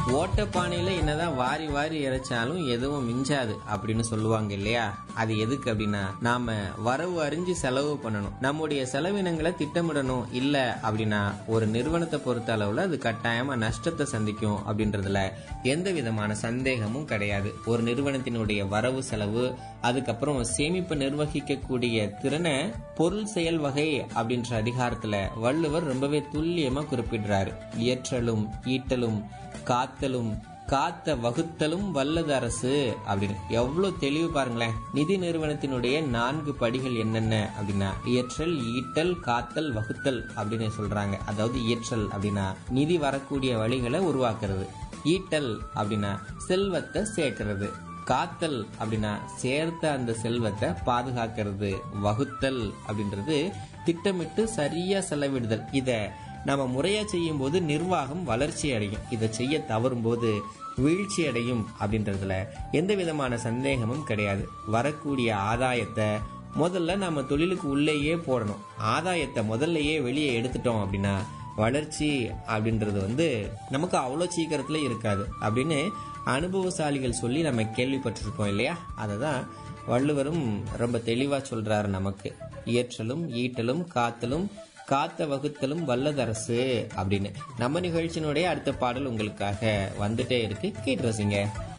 ஓட்டப்பானையில என்னதான் வாரி வாரி இறைச்சாலும் எதுவும் மிஞ்சாது அப்படின்னு சொல்லுவாங்க இல்லையா அது எதுக்கு அப்படின்னா நாம வரவு அறிஞ்சு செலவு பண்ணணும் நம்முடைய செலவினங்களை திட்டமிடணும் இல்ல அப்படின்னா ஒரு நிறுவனத்தை பொறுத்த அளவுல அது கட்டாயமா நஷ்டத்தை சந்திக்கும் அப்படின்றதுல எந்த விதமான சந்தேகமும் கிடையாது ஒரு நிறுவனத்தினுடைய வரவு செலவு அதுக்கப்புறம் சேமிப்பு நிர்வகிக்கக்கூடிய திறனை பொருள் செயல் வகை அப்படின்ற அதிகாரத்துல வள்ளுவர் ரொம்பவே துல்லியமா குறிப்பிடுறாரு இயற்றலும் ஈட்டலும் காத்தலும் காத்த வகுத்தலும் வல்லது அரசு அப்படின்னு எவ்வளவு தெளிவு பாருங்களேன் நிதி நிறுவனத்தினுடைய நான்கு படிகள் என்னென்ன அப்படின்னா இயற்றல் ஈட்டல் காத்தல் வகுத்தல் அப்படின்னு சொல்றாங்க அதாவது இயற்றல் அப்படின்னா நிதி வரக்கூடிய வழிகளை உருவாக்குறது ஈட்டல் அப்படின்னா செல்வத்தை சேர்க்கிறது காத்தல் அப்படின்னா சேர்த்த அந்த செல்வத்தை பாதுகாக்கிறது வகுத்தல் அப்படின்றது திட்டமிட்டு சரியா செலவிடுதல் இத நம்ம முறையா செய்யும் போது நிர்வாகம் வளர்ச்சி அடையும் இதை செய்ய தவறும் போது வீழ்ச்சி அடையும் அப்படின்றதுல எந்த விதமான சந்தேகமும் கிடையாது வரக்கூடிய ஆதாயத்தை முதல்ல நம்ம தொழிலுக்கு உள்ளேயே போடணும் ஆதாயத்தை முதல்லயே வெளியே எடுத்துட்டோம் அப்படின்னா வளர்ச்சி அப்படின்றது வந்து நமக்கு அவ்வளோ சீக்கிரத்துல இருக்காது அப்படின்னு அனுபவசாலிகள் சொல்லி நம்ம கேள்விப்பட்டிருப்போம் இல்லையா அதை தான் வள்ளுவரும் ரொம்ப தெளிவா சொல்றாரு நமக்கு இயற்றலும் ஈட்டலும் காத்தலும் காத்த வகுத்தலும் வல்லதரசு அப்படின்னு நம்ம நிகழ்ச்சியினுடைய அடுத்த பாடல் உங்களுக்காக வந்துட்டே இருக்கு கேட்டு ரசிங்க